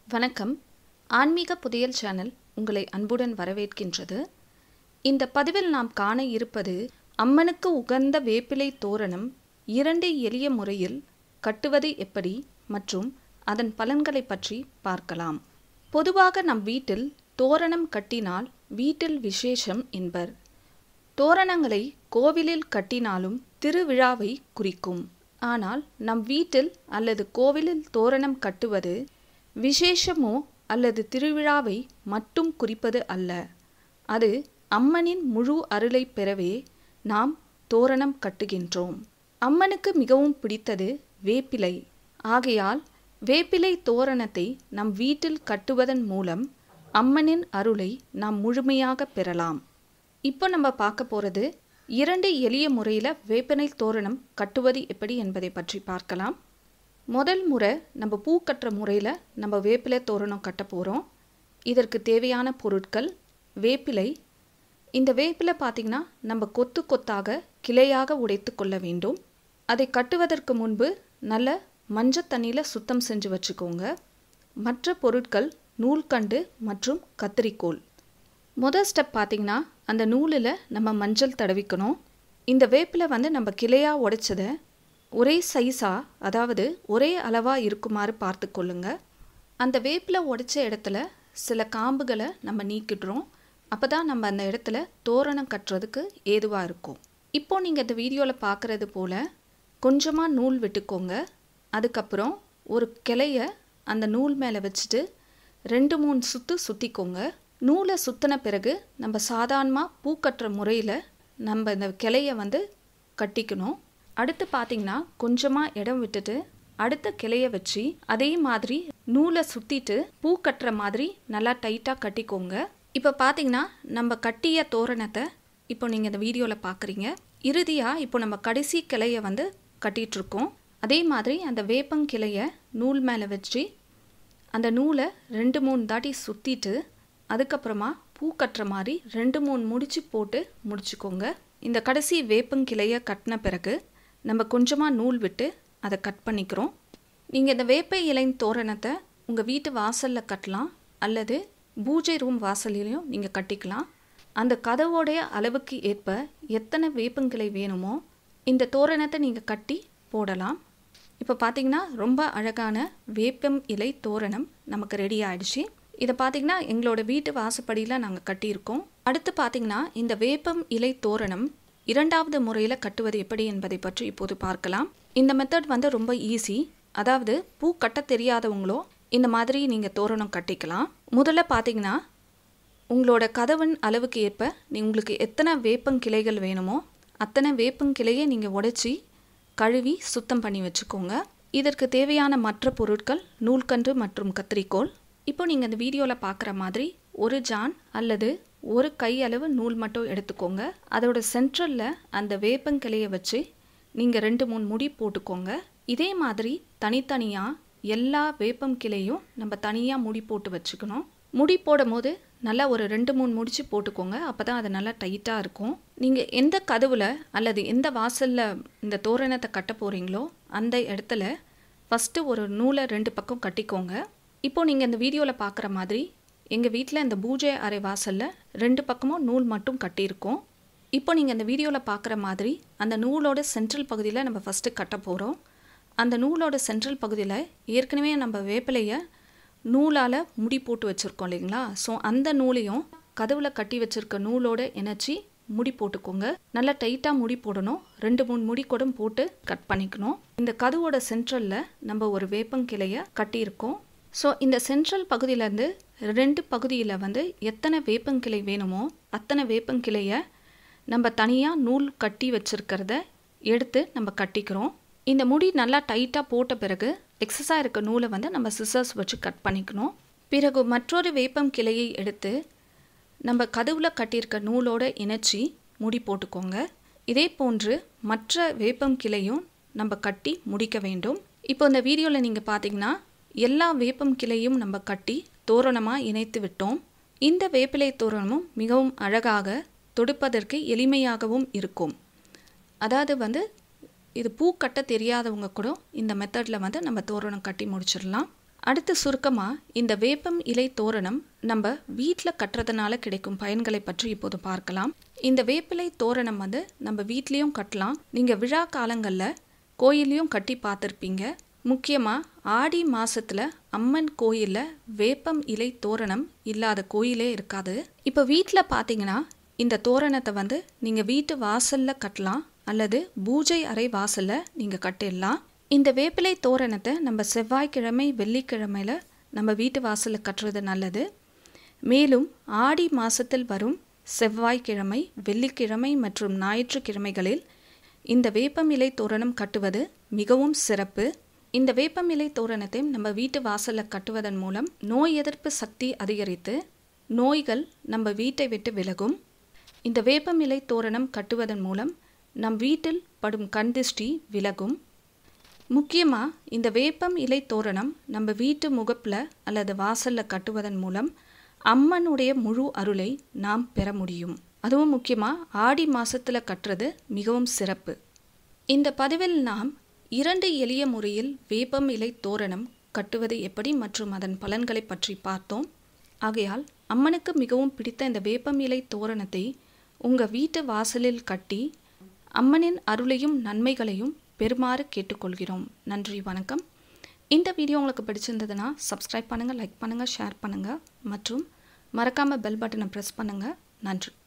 வணக்கம் ஆன்மீக புதையல் சேனல் உங்களை அன்புடன் வரவேற்கின்றது இந்த பதிவில் நாம் காண இருப்பது அம்மனுக்கு உகந்த வேப்பிலை தோரணம் இரண்டு எளிய முறையில் கட்டுவது எப்படி மற்றும் அதன் பலன்களை பற்றி பார்க்கலாம் பொதுவாக நம் வீட்டில் தோரணம் கட்டினால் வீட்டில் விசேஷம் என்பர் தோரணங்களை கோவிலில் கட்டினாலும் திருவிழாவை குறிக்கும் ஆனால் நம் வீட்டில் அல்லது கோவிலில் தோரணம் கட்டுவது விசேஷமோ அல்லது திருவிழாவை மட்டும் குறிப்பது அல்ல அது அம்மனின் முழு அருளை பெறவே நாம் தோரணம் கட்டுகின்றோம் அம்மனுக்கு மிகவும் பிடித்தது வேப்பிலை ஆகையால் வேப்பிலை தோரணத்தை நம் வீட்டில் கட்டுவதன் மூலம் அம்மனின் அருளை நாம் முழுமையாக பெறலாம் இப்போ நம்ம பார்க்க போகிறது இரண்டு எளிய முறையில் வேப்பிலை தோரணம் கட்டுவது எப்படி என்பதை பற்றி பார்க்கலாம் முதல் முறை நம்ம பூ கட்டுற முறையில் நம்ம வேப்பிலை தோரணம் கட்ட போகிறோம் இதற்கு தேவையான பொருட்கள் வேப்பிலை இந்த வேப்பிலை பார்த்திங்கன்னா நம்ம கொத்து கொத்தாக கிளையாக உடைத்து கொள்ள வேண்டும் அதை கட்டுவதற்கு முன்பு நல்ல மஞ்சள் தண்ணியில் சுத்தம் செஞ்சு வச்சுக்கோங்க மற்ற பொருட்கள் நூல்கண்டு மற்றும் கத்திரிக்கோல் முதல் ஸ்டெப் பார்த்திங்கன்னா அந்த நூலில் நம்ம மஞ்சள் தடவிக்கணும் இந்த வேப்பில் வந்து நம்ம கிளையாக உடைச்சதை ஒரே சைஸாக அதாவது ஒரே அளவாக இருக்குமாறு பார்த்து கொள்ளுங்க அந்த வேப்பில் உடைச்ச இடத்துல சில காம்புகளை நம்ம நீக்கிடுறோம் அப்போ தான் நம்ம அந்த இடத்துல தோரணம் கட்டுறதுக்கு ஏதுவாக இருக்கும் இப்போ நீங்கள் இந்த வீடியோவில் பார்க்குறது போல் கொஞ்சமாக நூல் விட்டுக்கோங்க அதுக்கப்புறம் ஒரு கிளைய அந்த நூல் மேலே வச்சுட்டு ரெண்டு மூணு சுற்று சுற்றிக்கோங்க நூலை சுற்றின பிறகு நம்ம சாதாரணமாக பூ கட்டுற முறையில் நம்ம இந்த கிளைய வந்து கட்டிக்கணும் அடுத்து பார்த்திங்கன்னா கொஞ்சமாக இடம் விட்டுட்டு அடுத்த கிளைய வச்சு அதே மாதிரி நூலை சுற்றிட்டு பூ கட்டுற மாதிரி நல்லா டைட்டாக கட்டிக்கோங்க இப்போ பார்த்தீங்கன்னா நம்ம கட்டிய தோரணத்தை இப்போ நீங்கள் இந்த வீடியோவில் பார்க்குறீங்க இறுதியாக இப்போ நம்ம கடைசி கிளைய வந்து கட்டிகிட்ருக்கோம் அதே மாதிரி அந்த வேப்பங்கிளைய நூல் மேலே வச்சு அந்த நூலை ரெண்டு மூணு தாட்டி சுற்றிட்டு அதுக்கப்புறமா பூ கட்டுற மாதிரி ரெண்டு மூணு முடிச்சு போட்டு முடிச்சுக்கோங்க இந்த கடைசி வேப்பங்கிளைய கட்டின பிறகு நம்ம கொஞ்சமாக நூல் விட்டு அதை கட் பண்ணிக்கிறோம் நீங்கள் இந்த வேப்ப இலை தோரணத்தை உங்கள் வீட்டு வாசலில் கட்டலாம் அல்லது பூஜை ரூம் வாசல்லையும் நீங்கள் கட்டிக்கலாம் அந்த கதவோடைய அளவுக்கு ஏற்ப எத்தனை வேப்பங்கிளை வேணுமோ இந்த தோரணத்தை நீங்கள் கட்டி போடலாம் இப்போ பார்த்தீங்கன்னா ரொம்ப அழகான வேப்பம் இலை தோரணம் நமக்கு ரெடி ஆயிடுச்சு இதை பார்த்தீங்கன்னா எங்களோட வீட்டு வாசப்படியில் நாங்கள் கட்டியிருக்கோம் அடுத்து பார்த்தீங்கன்னா இந்த வேப்பம் இலை தோரணம் இரண்டாவது முறையில் கட்டுவது எப்படி என்பதை பற்றி இப்போது பார்க்கலாம் இந்த மெத்தட் வந்து ரொம்ப ஈஸி அதாவது பூ கட்ட தெரியாதவங்களோ இந்த மாதிரி நீங்கள் தோரணம் கட்டிக்கலாம் முதல்ல பார்த்தீங்கன்னா உங்களோட கதவன் அளவுக்கு ஏற்ப நீ உங்களுக்கு எத்தனை வேப்பங்கிளைகள் வேணுமோ அத்தனை வேப்பங்கிளையை நீங்கள் உடைச்சி கழுவி சுத்தம் பண்ணி வச்சுக்கோங்க இதற்கு தேவையான மற்ற பொருட்கள் நூல்கன்று மற்றும் கத்திரிக்கோல் இப்போ நீங்கள் இந்த வீடியோவில் பார்க்குற மாதிரி ஒரு ஜான் அல்லது ஒரு கை அளவு நூல் மட்டும் எடுத்துக்கோங்க அதோட சென்ட்ரலில் அந்த வேப்பங்கிளையை வச்சு நீங்கள் ரெண்டு மூணு முடி போட்டுக்கோங்க இதே மாதிரி தனித்தனியாக எல்லா வேப்பம் கிளையும் நம்ம தனியாக முடி போட்டு வச்சுக்கணும் முடி போடும் போது நல்லா ஒரு ரெண்டு மூணு முடிச்சு போட்டுக்கோங்க அப்போ தான் அது நல்லா டைட்டாக இருக்கும் நீங்கள் எந்த கதவில் அல்லது எந்த வாசலில் இந்த தோரணத்தை கட்ட போகிறீங்களோ அந்த இடத்துல ஃபஸ்ட்டு ஒரு நூலை ரெண்டு பக்கம் கட்டிக்கோங்க இப்போது நீங்கள் இந்த வீடியோவில் பார்க்குற மாதிரி எங்கள் வீட்டில் இந்த பூஜை அறை வாசலில் ரெண்டு பக்கமும் நூல் மட்டும் கட்டியிருக்கோம் இப்போ நீங்கள் இந்த வீடியோவில் பார்க்குற மாதிரி அந்த நூலோட சென்ட்ரல் பகுதியில் நம்ம ஃபஸ்ட்டு கட்ட போகிறோம் அந்த நூலோட சென்ட்ரல் பகுதியில் ஏற்கனவே நம்ம வேப்பிலையை நூலால் முடி போட்டு வச்சுருக்கோம் இல்லைங்களா ஸோ அந்த நூலையும் கதவில் கட்டி வச்சுருக்க நூலோட இணைச்சி முடி போட்டுக்கோங்க நல்லா டைட்டாக முடி போடணும் ரெண்டு மூணு முடி கூட போட்டு கட் பண்ணிக்கணும் இந்த கதவோட சென்ட்ரலில் நம்ம ஒரு வேப்பங்கிளையை கட்டியிருக்கோம் ஸோ இந்த சென்ட்ரல் பகுதியிலேருந்து ரெண்டு பகுதியில் வந்து எத்தனை வேப்பங்கிளை வேணுமோ அத்தனை வேப்பங்கிளையை நம்ம தனியாக நூல் கட்டி வச்சுருக்கிறத எடுத்து நம்ம கட்டிக்கிறோம் இந்த முடி நல்லா டைட்டாக போட்ட பிறகு எக்ஸஸாக இருக்க நூலை வந்து நம்ம சிசர்ஸ் வச்சு கட் பண்ணிக்கணும் பிறகு மற்றொரு வேப்பம் கிளையை எடுத்து நம்ம கதவில் கட்டியிருக்க நூலோட இணைச்சி முடி போட்டுக்கோங்க இதே போன்று மற்ற வேப்பம் கிளையும் நம்ம கட்டி முடிக்க வேண்டும் இப்போ இந்த வீடியோவில் நீங்கள் பார்த்தீங்கன்னா எல்லா வேப்பம் கிளையும் நம்ம கட்டி தோரணமாக இணைத்து விட்டோம் இந்த வேப்பிலை தோரணமும் மிகவும் அழகாக தொடுப்பதற்கு எளிமையாகவும் இருக்கும் அதாவது வந்து இது பூ கட்ட தெரியாதவங்க கூட இந்த மெத்தடில் வந்து நம்ம தோரணம் கட்டி முடிச்சிடலாம் அடுத்து சுருக்கமாக இந்த வேப்பம் இலை தோரணம் நம்ம வீட்டில் கட்டுறதுனால கிடைக்கும் பயன்களை பற்றி இப்போது பார்க்கலாம் இந்த வேப்பிலை தோரணம் வந்து நம்ம வீட்லேயும் கட்டலாம் நீங்கள் விழா காலங்களில் கோயிலையும் கட்டி பார்த்துருப்பீங்க முக்கியமாக ஆடி மாதத்தில் அம்மன் கோயிலில் வேப்பம் இலை தோரணம் இல்லாத கோயிலே இருக்காது இப்போ வீட்டில் பார்த்தீங்கன்னா இந்த தோரணத்தை வந்து நீங்கள் வீட்டு வாசலில் கட்டலாம் அல்லது பூஜை அறை வாசலில் நீங்கள் கட்டிடலாம் இந்த வேப்பிலை தோரணத்தை நம்ம செவ்வாய்க்கிழமை வெள்ளிக்கிழமையில் நம்ம வீட்டு வாசலில் கட்டுறது நல்லது மேலும் ஆடி மாதத்தில் வரும் செவ்வாய்க்கிழமை வெள்ளிக்கிழமை மற்றும் ஞாயிற்றுக்கிழமைகளில் இந்த வேப்பமிலை தோரணம் கட்டுவது மிகவும் சிறப்பு இந்த வேப்பமிலை தோரணத்தை நம்ம வீட்டு வாசலில் கட்டுவதன் மூலம் நோய் எதிர்ப்பு சக்தி அதிகரித்து நோய்கள் நம்ம வீட்டை விட்டு விலகும் இந்த வேப்பமிலை தோரணம் கட்டுவதன் மூலம் நம் வீட்டில் படும் கண்திஷ்டி விலகும் முக்கியமாக இந்த வேப்பம் இலை தோரணம் நம்ம வீட்டு முகப்பில் அல்லது வாசலில் கட்டுவதன் மூலம் அம்மனுடைய முழு அருளை நாம் பெற முடியும் அதுவும் முக்கியமாக ஆடி மாதத்தில் கட்டுறது மிகவும் சிறப்பு இந்த பதிவில் நாம் இரண்டு எளிய முறையில் வேப்பம் இலை தோரணம் கட்டுவது எப்படி மற்றும் அதன் பலன்களை பற்றி பார்த்தோம் ஆகையால் அம்மனுக்கு மிகவும் பிடித்த இந்த வேப்பம் இலை தோரணத்தை உங்கள் வீட்டு வாசலில் கட்டி அம்மனின் அருளையும் நன்மைகளையும் பெறுமாறு கேட்டுக்கொள்கிறோம் நன்றி வணக்கம் இந்த வீடியோ உங்களுக்கு பிடிச்சிருந்ததுன்னா சப்ஸ்கிரைப் பண்ணுங்கள் லைக் பண்ணுங்கள் ஷேர் பண்ணுங்கள் மற்றும் மறக்காமல் பெல் பட்டனை ப்ரெஸ் பண்ணுங்கள் நன்றி